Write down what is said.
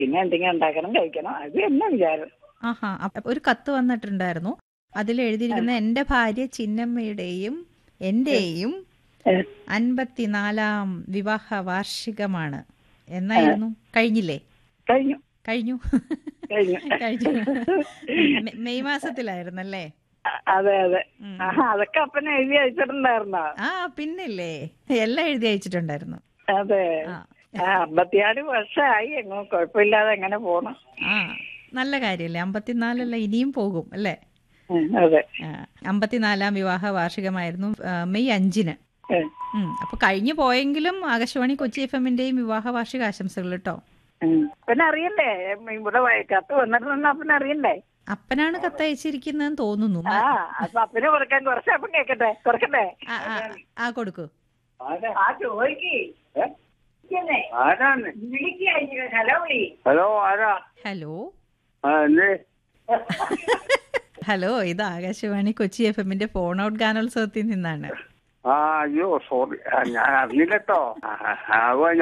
പിന്നെ എന്തെങ്കിലും ഉണ്ടാക്കണം കഴിക്കണം അത് തന്നെ വിചാരം ആഹാ അപ്പ ഒരു കത്ത് വന്നിട്ടുണ്ടായിരുന്നു അതിൽ എഴുതിയിരിക്കുന്ന എന്റെ ഭാര്യ ചിന്നമ്മയുടെയും എന്റെയും ഏ, അൻപത്തിനാലാം വിവാഹ വാർഷികമാണ് എന്നായിരുന്നു കഴിഞ്ഞില്ലേ കഴിഞ്ഞു കഴിഞ്ഞു കഴിഞ്ഞു കഴിഞ്ഞു മെ- മെയ് മാസത്തിലായിരുന്നല്ലേ അ- അതെ അതെ ഉം. ആഹാ അതൊക്കെ അപ്പനെ എഴുതി അയച്ചിട്ടുണ്ടായിരുന്നോ ആ പിന്നില്ലേ എല്ലാം എഴുതി അയച്ചിട്ടുണ്ടായിരുന്നു അതെ ആ ആ അമ്പത്തിയാറ് വർഷമായി എങ്ങും കുഴപ്പമില്ലാതെ എങ്ങനെ പോണം ആ നല്ല കാര്യല്ലേ അമ്പത്തിനാലല്ല ഇനിയും പോകും അല്ലേ ഉം, അതെ ആ, അമ്പത്തിനാലാം വിവാഹ വാർഷികമായിരുന്നു ആ, മെയ് അഞ്ചിന് ഉം, ഉം, അപ്പൊ കഴിഞ്ഞു പോയെങ്കിലും ആകാശവാണി കൊച്ചി എഫ് എമ്മിന്റെയും വിവാഹ വാർഷിക ആശംസകൾ കേട്ടോ ഉം. പിന്നെ അറിയണ്ടേ ഇവിടെ വ- കത്ത് വന്നിട്ടുണ്ടെന്ന് അപ്പനെ അറിയണ്ടേ അപ്പനാണ് കത്തയച്ചിരിക്കുന്നതെന്ന് തോന്നുന്നു ആ അപ്പൊ അപ്പനെ കൊടുക്കാൻ കുറച്ച് അപ്പം കേക്കട്ടെ കുറക്കട്ടെ ആ, ആ, ആ കൊടുക്കൂ ആ ചോദിക്കേ ആരാണ് ഹലോ വിളി ഹലോ ആരാ ഹലോ ആ എന്തേ ഹലോ ഇത് ആകാശവാണി കൊച്ചി എഫ് എമ്മിന്റെ ഫോൺ ഔട്ട് ഗാനോത്സവത്തിൽ നിന്നാണ് ആ അയ്യോ സോറി ഞാൻ അറിഞ്ഞില്ലട്ടോ ആ, ആ, ആ,